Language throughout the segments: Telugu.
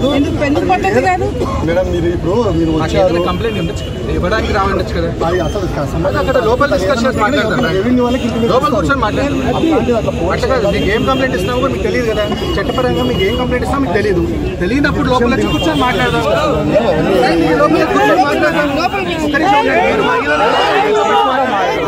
కాదు ఎందుకు ఎందుకు పద్ధతి కాదు మేడం మీరు ఇప్పుడు మీరు మాకు వచ్చారు ఏదైనా కంప్లైంట్ ఉండొచ్చు కదా. ఇవ్వడానికి రావచ్చు కదా అది అసలు కా- సంబంధం అక్కడ లోపల డిస్కస్ చేసి మాట్లాడతారు రెవెన్యూ వాళ్ళకి ఇంటిమేట్ లోపల చేస్తారు. కూర్చొని మాట్లాడతారు అట్లాంటిది అట్లా పోస్ట్ అట్లా కాదు మీకు ఏం కంప్లైంట్ ఇస్తామో కూడా మీకు తెలియదు కదా చట్టపరంగా మీకు ఏం కంప్లైంట్ ఇస్తామో మీకు తెలియదు తెలియనప్పుడు లోపల వచ్చి కూర్చొని మాట్లాడదాం రండి, లోపల వచ్చి కూర్చొని మాట్లాడదాం. ఒక్క నిమిషం ఉండండి. మీరు మహిళలు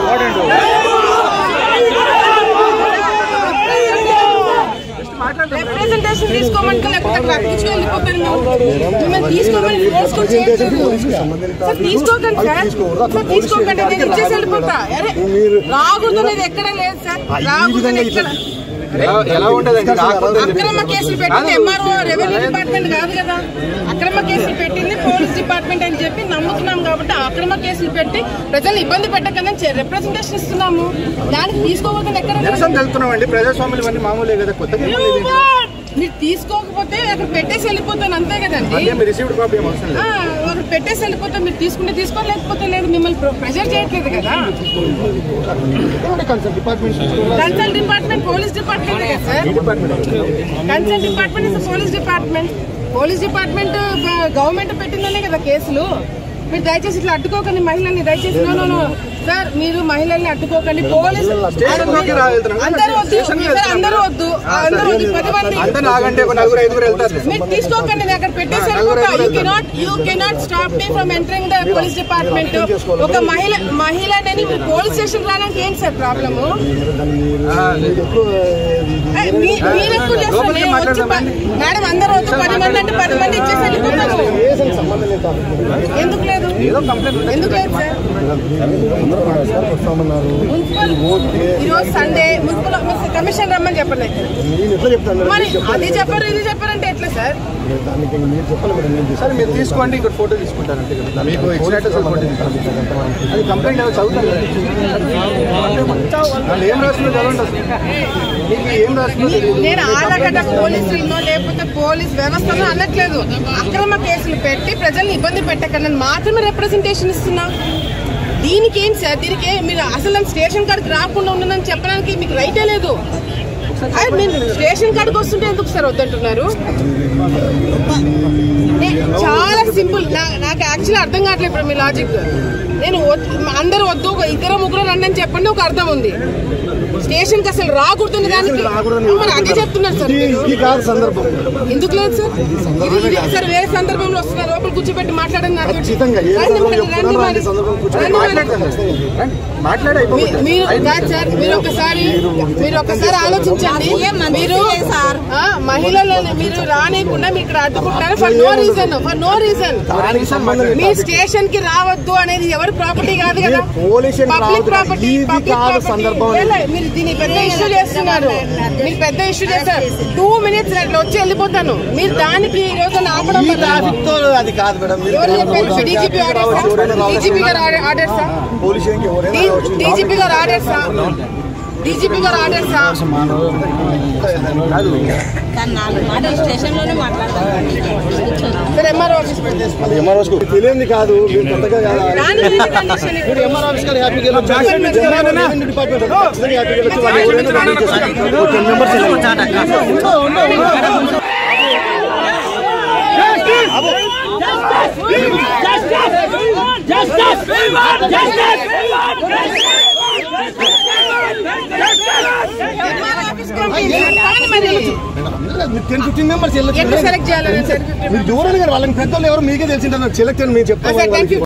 Just మాట్లాడదాం. రిప్రజెంటేషన్ తీసుకోమంటే లేకపోతే అక్కడ అతికించుకొని వెళ్ళిపోతారు మేము. మిమ్మల్ని తీసుకోమని ఫోర్స్ కూడా చేయట్లేదు. సార్ తీసుకోకండి సార్ సార్ తీసుకోకండి నేను ఇచ్చేసి వెళ్ళిపోతా అరే రాకూడదు అనేది ఎక్కడ లేదు సార్ రాకూడదు అనేది ఎక్కడ ఎలా- ఎలా ఉండదండి రాకూడదు అని చెప్పి. అక్రమ కేసులు పెట్టింది ఎంఆర్ఓ రెవెన్యూ డిపార్ట్మెంట్ కాదు కదా అక్రమ కేసులు పెట్టింది పోలీస్ డిపార్ట్మెంట్ అని చెప్పి నమ్ముతున్నాం కాబట్టి ఆ అక్రమ కేసులు పెట్టి ప్రజలు ఇబ్బంది పెట్టకనే రిప్రజెంటేషన్ ఇస్తున్నాము దానికి తీసుకోవద్దని ఎక్కడ లేదు. నిరసన తెలుపుతున్నామండి ప్రజాస్వామ్యులు ఇవన్నీ మామూలే కదా కొత్తగా ఏం లేదు ఇది. మీరు తీసుకోకపోతే అక్కడ పెట్టేసి వెళ్ళిపోతాను అంతే కదండి మళ్ళీ మీ రిసీవ్డ్ కాపీ ఏం అవసరం లేదు ఆ, అక్కడ పెట్టేసి వెళ్ళిపోతే మీరు తీసుకుంటే తీసుకో లేకపోతే లేదు మిమ్మల్ని ప్రెజర్ చేయట్లేదు కదా consult department consult department police department కదా sir consult department is police department police department government పెట్టిందనే కదా కేసులు మీరు దయచేసి ఇట్లా అడ్డుకోకండి మహిళల్ని దయచేసి నో నో నో సార్ మీరు మహిళల్ని అడ్డుకోకండి పోలీస్ స్టేషన్ లోకి రా వెళ్తున్నాం. అందరూ వద్దు స్టేషన్ కి సార్, వెళ్తున్నాం. అందరూ వద్దు అందరూ వద్దు పది మంది అంతా నాకంటే ఒక నలుగురు ఐదుగురు వెళ్తారు మీరు తీసుకోకండి నేను అక్కడ పెట్టేసి వెళ్ళిపోతా you cannot you cannot stop me from entering the police department ఒక మహిళ మహిళనని మీరు పోలీస్ స్టేషన్ రావడానికి ఏంటి సార్ ప్రాబ్లము మీరు ఎక్కువ చేస్తారు లోపలికి నేను వచ్చి మాట్లాడదాం ప- మేడం అందరూ వచ్చి పది మంది అంటే పది మంది ఇచ్చేసి వెళ్ళిపోతారు సంబంధం లేదు ఎందుకు లేదు ఏదో కంప్లైంట్ ఎందుకు లేదు సార్ సార్ వస్తామన్నారు మున్సిపల్ ఈ రోజు సండే మున్సిపల్ కమిషన్ రమ్మని చెప్పండి నేను ఎట్లా చెప్తాను మేడం? మరి మీరు చెప్పండి. అది చెప్పారు ఇది చెప్పారంటే ఎట్లా సార్ దానికి ఇంక మీరు చెప్పాలి మేడం నేను సరే మీరు తీసుకోండి ఇక్కడ ఫోటో తీసుకుంటాను అంతే కదా మీకు ఇచ్చినట్టు అసలు ఫోటో తీసుకుంటాను అది కంప్లైంట్ ఏదో చదువుతాను కదా. వాళ్ళు ఏం రాస్తుందో చదవండి అసలు మీకు ఏం రాస్తుందో తెలియదు నేను ఆలగడ్డ పోలీసులను లేకపోతే పోలీస్ వ్యవస్థను అనట్లేదు అక్రమ కేసులు పెట్టి ప్రజల్ని ఇబ్బంది పెట్టకండి మాత్రమే రిప్రజెంటేషన్ ఇస్తున్నా దీనికి ఏం సార్ దీనికి ఏం- మీరు అసలు నన్ను స్టేషన్ కాడికి రాకుండా ఉండనని చెప్పడానికి మీకు రైటే లేదు అయ్య, నేను స్టేషన్ కాడికి వస్తుంటే ఎందుకు సార్ వద్దంటున్నారు నే- చాలా సింపుల్ నా- నాకు యాక్చువల్లీ అర్థం కావట్లేదు ఇప్పుడు మీ లాజిక్ నేను వద్దు- అందరూ వద్దు ఒక ఇద్దరు ముగ్గురు రండి అని చెప్పండి ఒక అర్థం ఉంది స్టేషన్ కి అసలు రాకూడదని దానికి మరి అదే చెప్తున్నారు సార్ ఇది- మీరు. ఇది కాదు సందర్భం ఎందుకు లేదు సార్ ఇది ఇది సార్ వేరే సందర్భంలో వస్తున్నారు లోపల కూర్చోబెట్టి మాట్లాడండి నాతో ఖచ్చితంగా ఏ రండి సందర్భం మరి, చెప్పుకున్నా రండి అలాంటి మరి. సందర్భం కూర్చొని రండి మరి. మాట్లాడతాను రండి. మాట్లాడి మీ- అయిపోతుంది మీరు కాదు సార్ మీరు ఒకసారి మీరు ఒకసారి ఆలోచించండి మీరు ఆ, మహిళలను మీరు రానియకుండా మీరు ఇక్కడ అడ్డుకుంటారు for no reason for no reason దానికి సంబంధం లేదు. మీ స్టేషన్ కి రావద్దు అనేది ఎవరి ప్రాపర్టీ కాదు కదా మీరు పోలీస్ స్టేషన్ పబ్లిక్ రావద్దు. ప్రాపర్టీ ఇది పబ్లిక్ కాదు ప్రాపర్టీ సందర్భం లే, లే, మీరు దీన్ని పెద్ద ఇష్యూ చేస్తున్నారు మీరు పెద్ద ఇష్యూ చేస్తారు టూ మినిట్స్ అట్లా వచ్చి వెళ్ళిపోతాను మీరు దానికి ఈ రోజు ఆపడం ఈ వల్ల ట్రాఫిక్ తో అది కాదు మేడం మీరు ఎవరు చెప్పారు డీజీపీ రావచ్చు, ఎవరైనా రావచ్చు. డీజీపీ గారు ఆర్డర్సా పోలీస్ స్టేషన్కి ఎవరైనా రావచ్చు. డీజీపీ గారు ఆర్డర్సా డీజీపీ గారు ఆర్డర్సా కానీ నాలుగు మాటలు స్టేషన్లోనే మాట్లాడతాను సరే ఎంఆర్ఓ ఆఫీస్ పెట్టేసి అది MROs కు తెలియంది కాదు మీరు కొత్తగా కాదు. దాని గురించి కండిషన్ మీరు ఎంఆర్ ఆఫీస్ గారు హ్యాపీగా వెళ్ళొచ్చు. ఎంఆర్ రెవెన్యూ డిపార్ట్మెంట్ ఉంది. ఖచ్చితంగా హ్యాపీగా వెళ్ళొచ్చు. వాళ్ళు ఎవరైనా రెడీ చేస్తారు. ఒక 10 మెంబర్స్ వెళ్ళండి. మరి మీరు 10 15 మెంబర్స్ వెళ్ళొచ్చు ఎట్లా సెలెక్ట్ చేయాలని సార్ మీరు దూరం గారు వాళ్ళని పెద్దోళ్ళు ఎవరు మీకే తెలిసింటారు సెలెక్ట్ అని మేము చెప్తాం సార్ థ్యాంక్ యూ